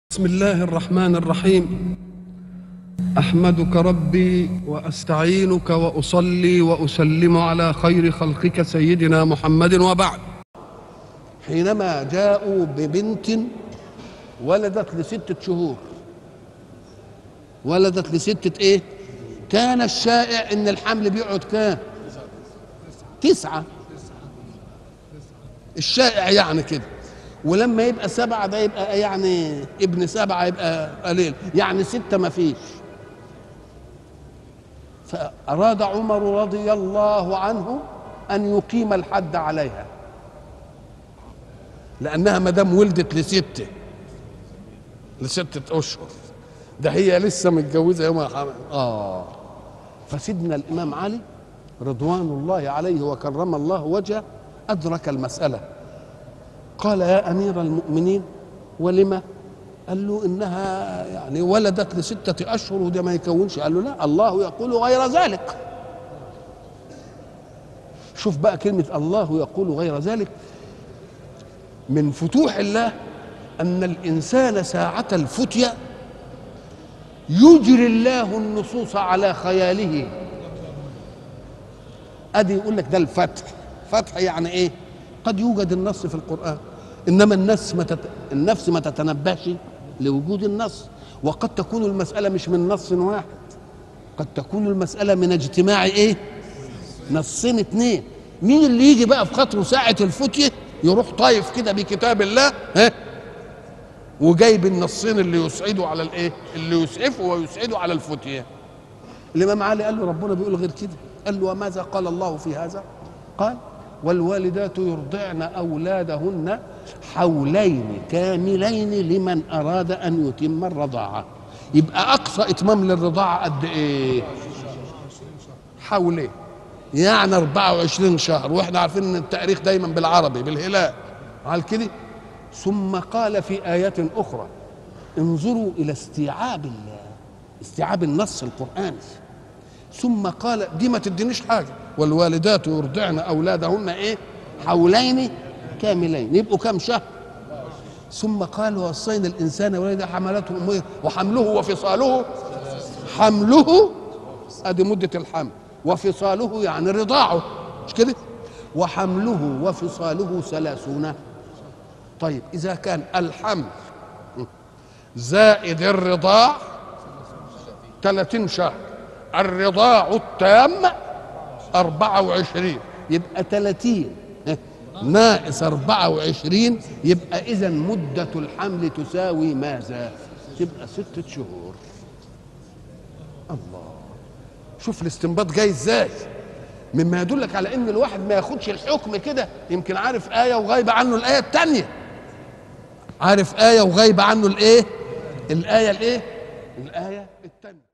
بسم الله الرحمن الرحيم احمدك ربي واستعينك واصلي واسلم على خير خلقك سيدنا محمد وبعد حينما جاءوا ببنت ولدت لستة شهور ولدت لستة ايه كان الشائع ان الحمل بيقعد كام تسعة الشائع يعني كده ولما يبقى سبعة ده يبقى يعني ابن سبعة يبقى قليل يعني ستة ما فيش فأراد عمر رضي الله عنه أن يقيم الحد عليها لأنها ما دام ولدت لستة لستة أشهر ده هي لسه متجوزة يوم حمل آه فسيدنا الإمام علي رضوان الله عليه وكرم الله وجهه أدرك المسألة قال يا امير المؤمنين ولما قال له انها يعني ولدت لستة اشهر وده ما يكونش قال له لا الله يقول غير ذلك شوف بقى كلمة الله يقول غير ذلك من فتوح الله أن الإنسان ساعة الفتية يجري الله النصوص على خياله أدي يقول لك ده الفتح فتح يعني إيه قد يوجد النص في القرآن إنما النفس ما تت... النفس ما تتنبهش لوجود النص وقد تكون المسألة مش من نص واحد قد تكون المسألة من اجتماع إيه نصين اتنين مين اللي يجي بقى في خاطره ساعة الفتية يروح طايف كده بكتاب الله ها وجايب النصين اللي يسعدوا على الايه اللي يسعفوا ويسعدوا على الفتية الإمام علي قال له ربنا بيقول غير كده قال له وماذا قال الله في هذا قال والوالدات يرضعن أولادهن حولين كاملين لمن أراد أن يتم الرضاعة يبقى أقصى إتمام للرضاعة قد إيه حولين يعني 24 شهر واحنا عارفين ان التاريخ دايما بالعربي بالهلال على كده ثم قال في آيات أخرى انظروا إلى استيعاب استيعاب النص القرآني ثم قال دي ما تدينيش حاجه والوالدات يرضعن اولادهن ايه حولين كاملين يبقوا كم شهر ثم قال وصينا الانسان ولد حملته امه وحمله وفصاله حمله ادي مده الحمل وفصاله يعني رضاعه مش كده وحمله وفصاله ثلاثون طيب اذا كان الحمل زائد الرضاع 30 شهر الرضاع التام أربعة وعشرين يبقى ثلاثين ناقص أربعة وعشرين يبقى إذا مدة الحمل تساوي ماذا تبقى ستة شهور الله شوف الاستنباط جاي ازاي مما يدلك على ان الواحد ما ياخدش الحكم كده يمكن عارف آية وغايبة عنه الآية الثانية عارف آية وغايبة عنه الإيه الآية الإيه الآية الثانية